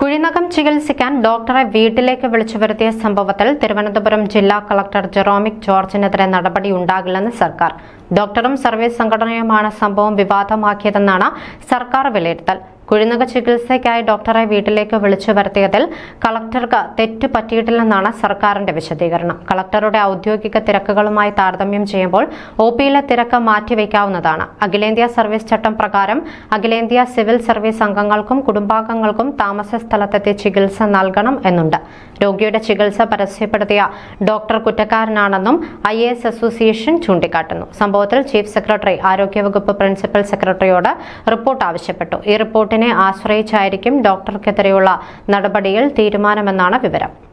കുഴിനകം ചികിത്സിക്കാൻ ഡോക്ടറെ വീട്ടിലേക്ക് വിളിച്ചു വരുത്തിയ സംഭവത്തിൽ തിരുവനന്തപുരം ജില്ലാ കളക്ടർ ജെറോമിക് ജോർജിനെതിരെ നടപടിയുണ്ടാകില്ലെന്ന് സർക്കാർ ഡോക്ടറും സർവീസ് സംഘടനയുമാണ് സംഭവം വിവാദമാക്കിയതെന്നാണ് സർക്കാർ വിലയിരുത്തൽ കുഴിനക ചികിത്സയ്ക്കായി ഡോക്ടറെ വീട്ടിലേക്ക് വിളിച്ചു വരുത്തിയതിൽ കളക്ടർക്ക് തെറ്റ് പറ്റിയിട്ടില്ലെന്നാണ് സർക്കാരിന്റെ വിശദീകരണം കളക്ടറുടെ ഔദ്യോഗിക തിരക്കുകളുമായി താരതമ്യം ചെയ്യുമ്പോൾ ഒ പിയിലെ തിരക്ക് മാറ്റിവെക്കാവുന്നതാണ് അഖിലേന്ത്യാ സർവീസ് ചട്ടം പ്രകാരം അഖിലേന്ത്യാ സിവിൽ സർവീസ് അംഗങ്ങൾക്കും കുടുംബാംഗങ്ങൾക്കും താമസ സ്ഥലത്തെത്തി ചികിത്സ നൽകണം എന്നുണ്ട് രോഗിയുടെ ചികിത്സ പരസ്യപ്പെടുത്തിയ ഡോക്ടർ കുറ്റക്കാരനാണെന്നും ഐ എ എസ് അസോസിയേഷൻ ചൂണ്ടിക്കാട്ടുന്നു സംഭവത്തിൽ ചീഫ് സെക്രട്ടറി ആരോഗ്യവകുപ്പ് പ്രിൻസിപ്പൽ സെക്രട്ടറിയോട് റിപ്പോർട്ട് ആവശ്യപ്പെട്ടു ഈ റിപ്പോർട്ടിനെ ആശ്രയിച്ചായിരിക്കും ഡോക്ടർക്കെതിരെയുള്ള നടപടിയിൽ തീരുമാനമെന്നാണ് വിവരം